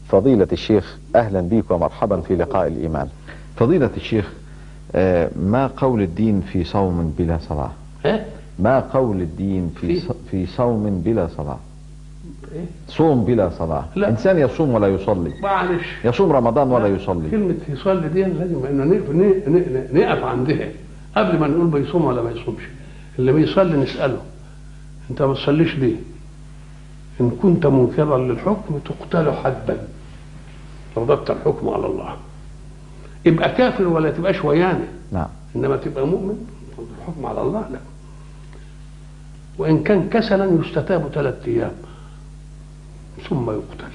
فضيلة الشيخ أهلا بك ومرحبا في لقاء الإيمان فضيلة الشيخ آه، ما قول الدين في صوم بلا صلاة ايه ما قول الدين في في- ص- في صوم بلا صلاة ايه صوم بلا صلاة لا. إنسان يصوم ولا يصلي معلش يصوم رمضان ولا يصلي كلمة يصلي دي لازم إنه نقف, ن- ن- نقف عندها قبل ما نقول بيصوم ولا ما يصومش اللي بيصلي نسأله أنت ما بتصليش ليه؟ إن كنت منكرا للحكم تقتل حدا رددت الحكم على الله يبقى كافر ولا تبقاش ويانا نعم انما تبقى مؤمن ترد الحكم على الله لا وان كان كسلا يستتاب ثلاث ايام ثم يقتل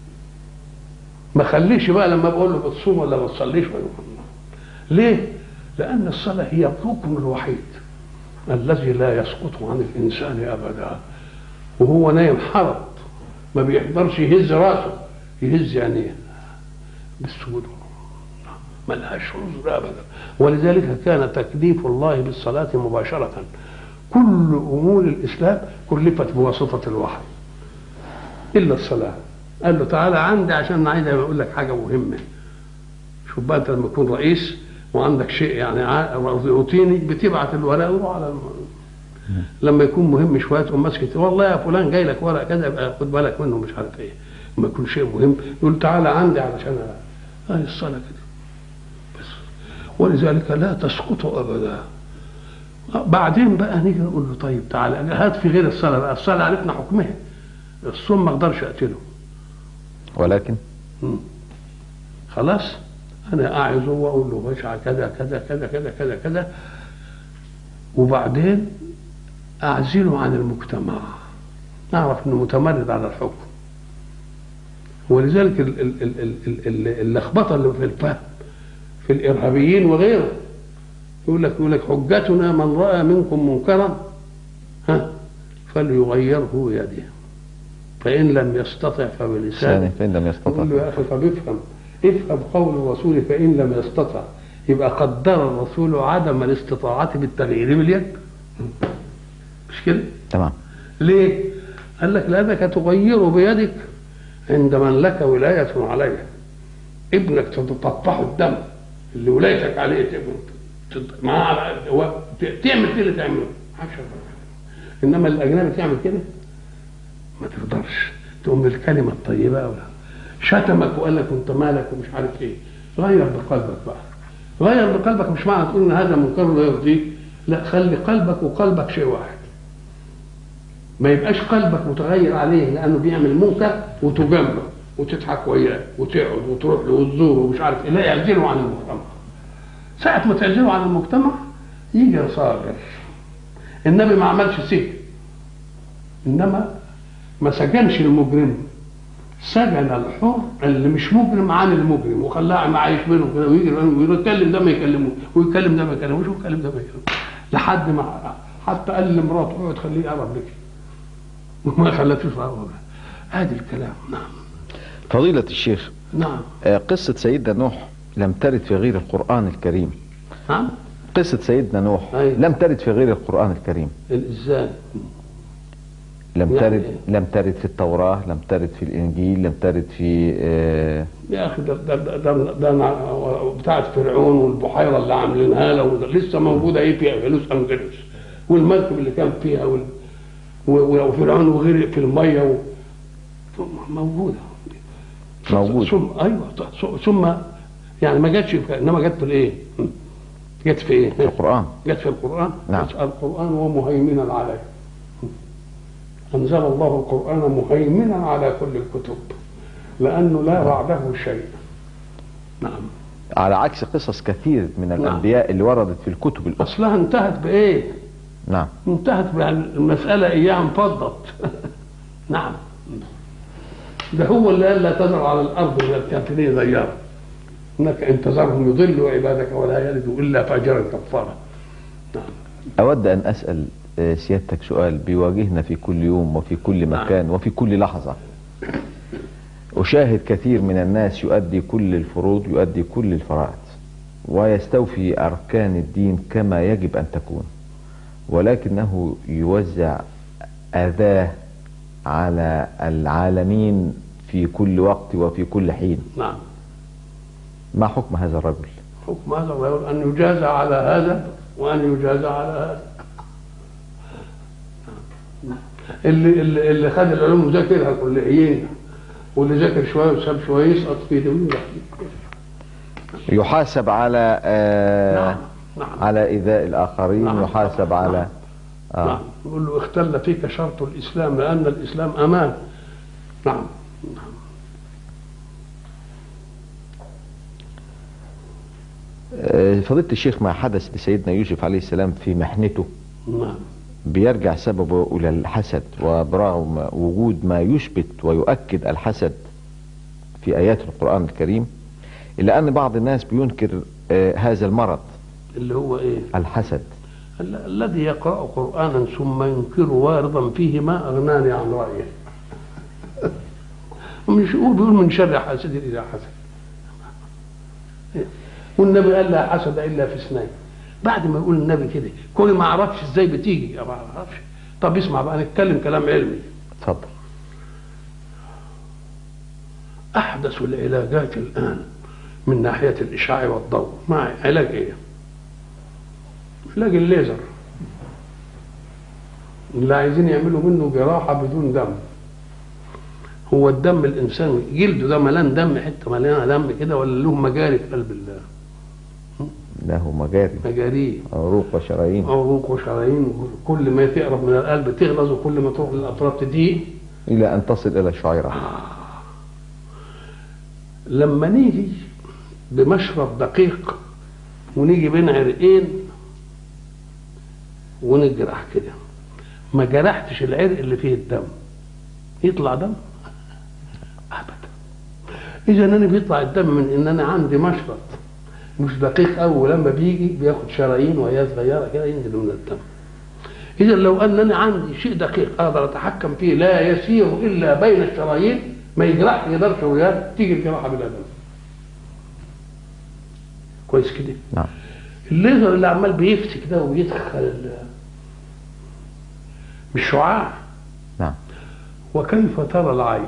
ما خليش بقى لما بقول له بتصوم ولا ما تصليش ولا ليه؟ لان الصلاه هي الركن الوحيد الذي لا يسقط عن الانسان ابدا وهو نايم حرط ما بيقدرش يهز راسه يهز عينيه بالسجود ملهاش عذر ابدا ولذلك كان تكليف الله بالصلاه مباشره كل امور الاسلام كلفت بواسطه الوحي الا الصلاه قال له تعالى عندي عشان عايز اقول لك حاجه مهمه شوف بقى انت لما تكون رئيس وعندك شيء يعني ع- روتيني بتبعت الورق ويروح على الم... لما يكون مهم شويه تقوم ماسك والله يا فلان جاي لك ورق كذا يبقى خد بالك منه مش عارف ايه لما يكون شيء مهم يقول تعالى عندي علشان أ- هاي الصلاه كده بس ولذلك لا تسقط ابدا بعدين بقى نيجي نقول له طيب تعالى هات في غير الصلاه بقى الصلاه عرفنا حكمها الصوم ما اقدرش اقتله ولكن مم. خلاص انا اعظه واقول له باشا كذا كذا كذا كذا كذا كذا وبعدين اعزله عن المجتمع نعرف انه متمرد على الحكم ولذلك ال- ال- ال- ال- ال- ال- اللخبطه اللي في الفهم في الارهابيين وغيره يقول لك يقول لك حجتنا من راى منكم منكرا ها فليغيره بيده فان لم يستطع فبلسانه ثاني فإن لم يستطع يقول له يا اخي طب افهم افهم قول الرسول فان لم يستطع يبقى قدر الرسول عدم الاستطاعه بالتغيير باليد مش كده؟ تمام ليه؟ قال لك لانك تغير بيدك عند من لك ولايه عليه ابنك تتقطعه الدم اللي ولايتك عليه تب- تت- معاه على- هو ت- تعمل كده تعمله محدش يقدر يعمل. انما الاجنبي تعمل كده ما تقدرش تقوم بالكلمه الطيبه ولا شتمك وقال لك انت مالك ومش عارف ايه غير بقلبك بقى غير بقلبك مش معنى تقول ان هذا منكر لا يرضيك لا خلي قلبك وقلبك شيء واحد ما يبقاش قلبك متغير عليه لانه بيعمل منكر وتجامله وتضحك وياه وتقعد وتروح له وتزوره ومش عارف ايه لا يعزله عن المجتمع ساعة ما تعزله عن المجتمع يجي صابر النبي ما عملش سجن انما ما سجنش المجرم سجن الحر اللي مش مجرم عن المجرم وخلاه عايش بينهم كده ويجي ويتكلم ده ما يكلموش ويتكلم ده ما يكلموش ويتكلم ده ما يكلموش لحد ما حتى قال لمراته اقعد خليه يقرب لك وما خلتوش يقرب ادي الكلام نعم فضيلة الشيخ نعم آه، قصة سيدنا نوح لم ترد في غير القرآن الكريم نعم قصة سيدنا نوح أيوة. لم ترد في غير القرآن الكريم ازاي لم يعني ترد إيه؟ لم ترد في التوراة لم ترد في الإنجيل لم ترد في آه، يا اخي ده ده ده, ده, ده أنا- بتاعت فرعون والبحيره اللي عاملينها له وده لسه موجوده ايه فيها في لوس انجلوس والمركب اللي كان فيها وال و- و- وفرعون وغرق في الميه و... ثم موجوده موجود. ثم ايوه ث- ثم يعني ما جاتش في- انما جت في الايه؟ جت في ايه؟ في القرآن جت في القرآن نعم. بس القرآن ومهيمنا عليه أنزل الله القرآن مهيمنا على كل الكتب لأنه لا بعده شيء نعم على عكس قصص كثير من الأنبياء اللي وردت في الكتب الأخرى أصلها انتهت بإيه؟ نعم انتهت بالمسألة إياها انفضت نعم ده هو اللي قال لا تذر على الأرض من الكافرين ديارا إنك إن تذرهم يضلوا عبادك ولا يلدوا إلا فاجرا كفارا نعم أود أن أسأل آه، سيادتك سؤال بيواجهنا في كل يوم وفي كل نعم. مكان وفي كل لحظة أشاهد كثير من الناس يؤدي كل الفروض يؤدي كل الفرائض ويستوفي أركان الدين كما يجب أن تكون ولكنه يوزع أذاه على العالمين في كل وقت وفي كل حين نعم ما حكم هذا الرجل حكم هذا الرجل أن يجازى على هذا وأن يجازى على هذا اللي اللي, اللي خد العلوم وذاكرها كليين واللي ذاكر شويه وساب شويه يسقط في دي وينجح فيه. يحاسب على آه نعم نعم على إيذاء الآخرين نعم. يحاسب على نعم آه. يقول له اختل فيك شرط الاسلام لان الاسلام امان نعم آه، فضيلة الشيخ ما حدث لسيدنا يوسف عليه السلام في محنته نعم بيرجع سببه إلى الحسد وبرغم وجود ما يثبت ويؤكد الحسد في آيات القرآن الكريم إلا أن بعض الناس بينكر آه، هذا المرض اللي هو ايه الحسد ال- الذي يقرأ قرآنا ثم ينكر وارضا فيه ما أغناني عن رأيه مش يقول بيقول من شر حاسد إذا حسد والنبي قال لا حسد إلا في اثنين بعد ما يقول النبي كده كل ما أعرفش إزاي بتيجي ما أعرفش طب اسمع بقى نتكلم كلام علمي اتفضل أحدث العلاجات الآن من ناحية الإشعاع والضوء مع علاج إيه؟ علاج الليزر اللي عايزين يعملوا منه جراحة بدون دم هو الدم الإنسان جلده ده ملان دم حتة مليانة دم كده ولا له مجاري في قلب الله له مجاري مجاريه عروق وشرايين عروق وشرايين كل ما تقرب من القلب تغلظ وكل ما تروح للأطراف تضيق إلى أن تصل إلى الشعيرة لما نيجي بمشرب دقيق ونيجي بين عرقين ونجرح كده ما جرحتش العرق اللي فيه الدم يطلع دم ابدا اذا انا بيطلع الدم من ان انا عندي مشرط مش دقيق قوي ولما بيجي بياخد شرايين وهي صغيره كده ينزل من الدم اذا لو انني عندي شيء دقيق اقدر اتحكم فيه لا يسير الا بين الشرايين ما يجرح يقدرش وياه تيجي الجراحه بلا دم كويس كده نعم الليزر اللي عمال بيفتي كده ويدخل ال- بالشعاع نعم وكيف ترى العين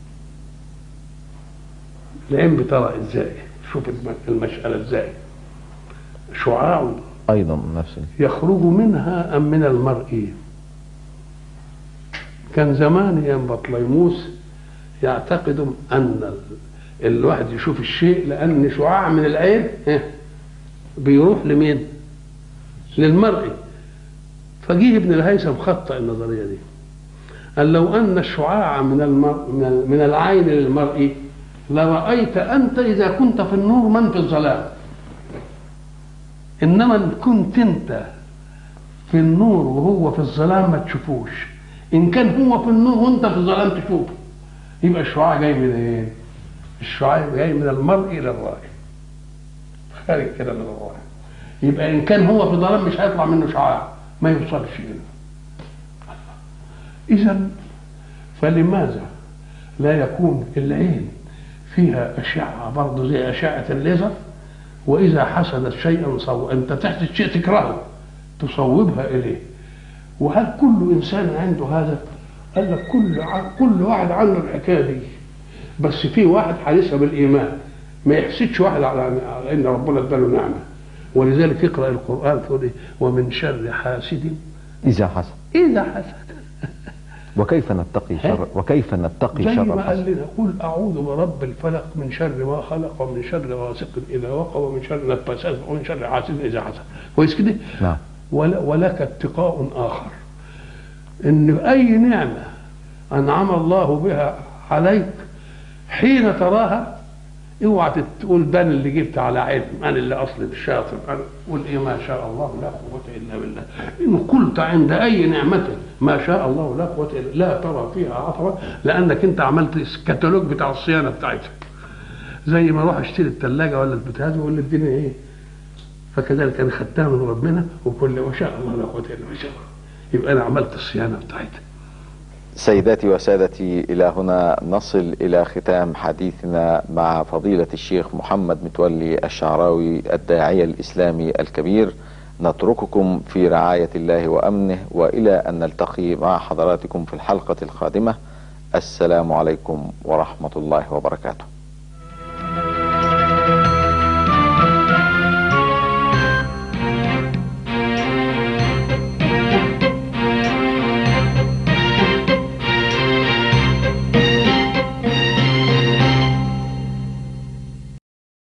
العين بترى ازاي شوف الم- المسألة ازاي شعاع أيضا نفس يخرج منها أم من المرئي كان زمان أيام بطليموس يعتقد أن ال- الواحد يشوف الشيء لأن شعاع من العين إيه، بيروح لمين؟ للمرئي فجيه ابن الهيثم خطأ النظرية دي قال لو أن الشعاع من المر... من ال- من العين للمرئي لرأيت أنت إذا كنت في النور من في الظلام إنما إن كنت أنت في النور وهو في الظلام ما تشوفوش إن كان هو في النور وأنت في الظلام تشوفه يبقى الشعاع جاي من إيه؟ الشعاع جاي من المرئي للرائي خارج كده من الرائي يبقى إن كان هو في ظلام مش هيطلع منه شعاع ما يوصلش إليه إذا فلماذا لا يكون العين فيها أشعة برضه زي أشعة الليزر وإذا حسدت شيئا صو أنت تحسد شيء تكرهه تصوبها إليه وهل كل إنسان عنده هذا؟ قال لك كل ع- كل واحد عنده الحكاية دي بس في واحد حارسها بالإيمان ما يحسدش واحد على على إن ربنا اداله نعمة ولذلك يقرأ القرآن تقول إيه؟ ومن شر حاسد إذا حسن إذا حسد وكيف نتقي شر وكيف نتقي زي شر ما قال الحسد لنا قل اعوذ برب الفلق من شر ما خلق ومن شر غاسق اذا وقب ومن شر نفاسات ومن شر حاسد اذا حسد كويس كده نعم ول- ولك اتقاء اخر ان اي نعمه انعم الله بها عليك حين تراها اوعى تقول ده أنا اللي جبت على علم انا اللي اصلي الشاطر انا قول ايه ما شاء الله لا قوه الا بالله ان قلت عند اي نعمه ما شاء الله لا قوه الا لا ترى فيها عطبه لانك انت عملت الكتالوج بتاع الصيانه بتاعتك زي ما اروح اشتري الثلاجه ولا البتاع ويقول لي اديني ايه فكذلك انا خدتها من ربنا وكل ما شاء الله لا قوه الا بالله يبقى انا عملت الصيانه بتاعتها سيداتي وسادتي إلى هنا نصل إلى ختام حديثنا مع فضيلة الشيخ محمد متولي الشعراوي الداعية الإسلامي الكبير نترككم في رعاية الله وأمنه وإلى أن نلتقي مع حضراتكم في الحلقة القادمة السلام عليكم ورحمة الله وبركاته